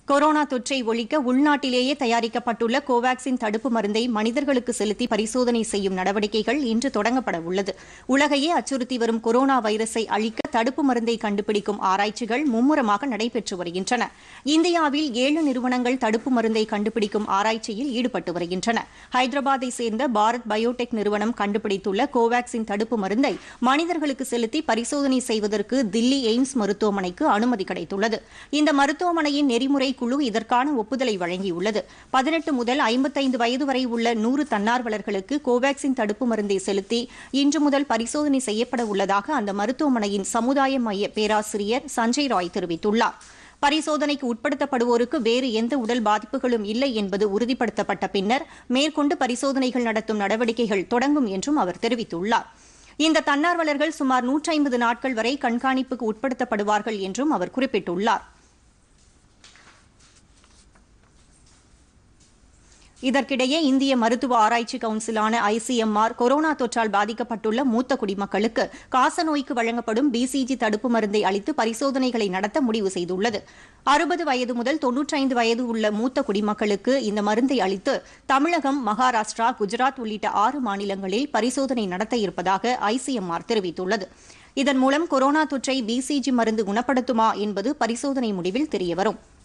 corona தொற்றை ஒழிக்க உள்நாட்டிலேயே தயாரிக்கப்பட்டுள்ள கோவாக்சின் தடுப்பு மருந்தை மனிதர்களுக்கு செலுத்தி பரிசோதனை செய்யும் நடவடிக்கைகள் இன்று தொடங்கப்பட உள்ளது உலகையே அச்சுறுத்தி வரும் கொரோனா வைரஸை அழிக்க தடுப்பு மருந்தை கண்டுபிடிக்கும் ஆராய்ச்சிகள் மும்முரமாக நடைபெற்று வருகின்றன இந்தியாவில் ஏழு நிறுவனங்கள் தடுப்பு மருந்தை கண்டுபிடிக்கும் ஆராய்ச்சியில் ஈடுபட்டு வருகின்றன ஹைதராபாத்தை சேர்ந்த பாரத் பயோடெக் நிறுவனம் கண்டுபிடித்துள்ள கோவாக்சின் தடுப்பு மருந்தை மனிதர்களுக்கு செலுத்தி பரிசோதனை செய்வதற்கு தில்லி எய்ம்ஸ் மருத்துவமனைக்கு அனுமதி கிடைத்துள்ளது இந்த மருத்துவமனையின் நெறிமுறை குழு இதற்கான ஒப்புதலை வழங்கியுள்ளது பதினெட்டு முதல் ஐம்பத்தைந்து வயது வரை உள்ள நூறு தன்னார்வலர்களுக்கு கோவாக்சின் தடுப்பு மருந்தை செலுத்தி இன்று முதல் பரிசோதனை செய்யப்பட உள்ளதாக அந்த மருத்துவமனையின் சமுதாய மைய பேராசிரியர் சஞ்சய் ராய் தெரிவித்துள்ளார் பரிசோதனைக்கு உட்படுத்தப்படுவோருக்கு வேறு எந்த உடல் பாதிப்புகளும் இல்லை என்பது உறுதிப்படுத்தப்பட்ட பின்னர் மேற்கொண்டு பரிசோதனைகள் நடத்தும் நடவடிக்கைகள் தொடங்கும் என்றும் அவர் தெரிவித்துள்ளார் இந்த தன்னார்வலர்கள் சுமார் நூற்றி ஐம்பது நாட்கள் வரை கண்காணிப்புக்கு உட்படுத்தப்படுவார்கள் என்றும் அவர் குறிப்பிட்டுள்ளார் இதற்கிடையே இந்திய மருத்துவ ஆராய்ச்சி கவுன்சிலான ஐசிஎம்ஆர் கொரோனா தொற்றால் பாதிக்கப்பட்டுள்ள மூத்த குடிமக்களுக்கு காசநோய்க்கு வழங்கப்படும் பிசிஜி தடுப்பு மருந்தை அளித்து பரிசோதனைகளை நடத்த முடிவு செய்துள்ளது அறுபது வயது முதல் தொன்னூற்றைந்து வயது உள்ள மூத்த குடிமக்களுக்கு இந்த மருந்தை அளித்து தமிழகம் மகாராஷ்டிரா குஜராத் உள்ளிட்ட ஆறு மாநிலங்களில் பரிசோதனை நடத்த இருப்பதாக ஐசிஎம்ஆர் தெரிவித்துள்ளது இதன் மூலம் கொரோனா தொற்றை பிசிஜி மருந்து குணப்படுத்துமா என்பது பரிசோதனை முடிவில் தெரியவரும்